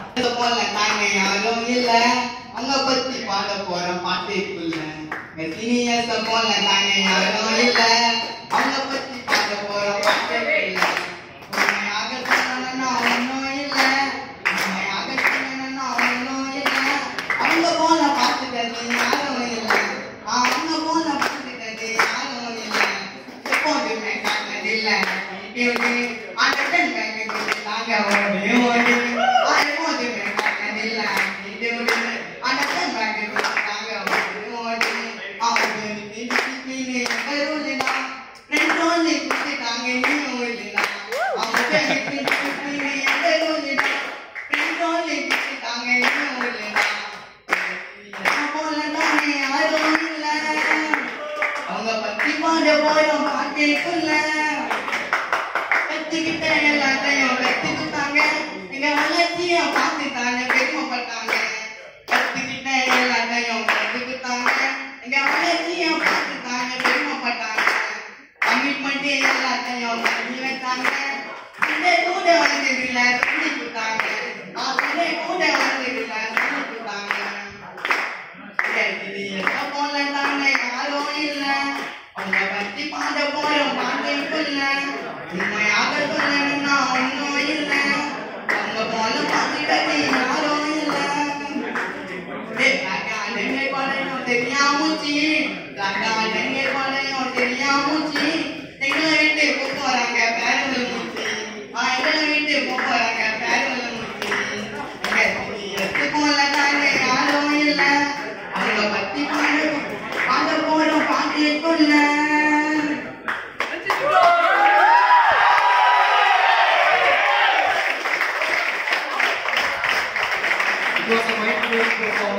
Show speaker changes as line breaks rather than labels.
இது போல நாங்க யாரும் இல்ல அவங்க பத்தி பாட போற பாட்டுக்குள்ள சீனியர்ஸ போல நாங்க யாரும் இல்ல அவங்க பத்தி பாட போற பாட்டுக்குள்ள உண்மையாக சொன்னா ஒன்றும் இல்ல உண்மையாக சொன்னா ஒன்றும் இல்ல அவங்க போல பார்த்துக்கிறது யாரும் இல்ல அவங்க போல பார்த்துக்கிறது யாரும் இல்ல எப்போதுமே காணதில்லை இவரு அண்ணன் கைக்கு தாங்க ஓடி ஓடி எப்போதுமே காணதில்லை இவரு அண்ணன் கைக்கு தாங்க ஓடி ஓடி அவங்க நீ கருளினா ரெண்டோலி குத்தி தாங்க நீ ஓடினா அவங்க நீ கருளினா ரெண்டோலி குத்தி தாங்க நீ ஓடினா போல தானே யாரும் இல்லை அவங்க பத்தி பாட போறோம் பாட்டுக்குள்ள கத்துக்கிட்ட எல்லாத்தையும் கத்துக்கிட்டாங்க எங்க வளர்ச்சிய பார்த்துட்டாங்க பெருமைப்பட்டாங்க கத்துக்கிட்ட எல்லாத்தையும் கத்துக்கிட்டாங்க எங்க வளர்ச்சிய பார்த்துட்டாங்க பெருமைப்பட்டாங்க கமிட்மெண்ட் எல்லாத்தையும் பண்ணி வச்சாங்க இந்த கூட வந்ததுல சொல்லி கொடுத்தாங்க அவங்க கூட வந்ததுல சொல்லி கொடுத்தாங்க போல தாங்க யாரும் இல்ல அவங்க பத்தி பாட போறோம் பாட்டுக்குள்ள உண்மையாக சொல்லணும்னா ஒன்றும் இல்ல அவங்க போல பாத்துக்கிறது யாரும் இல்ல எங்க கொலையும் தெரியாமூச்சி எங்க கொலையும் தெரியாமூச்சி எங்களை விட்டு போறாங்க பேரவல் மூச்சி எங்களை விட்டு போறாங்க பேரவல் மூச்சி எங்க போல தாங்க யாரும் இல்ல அவங்க பத்தி பாட பாட போறோம் பாட்டுக்குள்ள
It was a wonderful performance.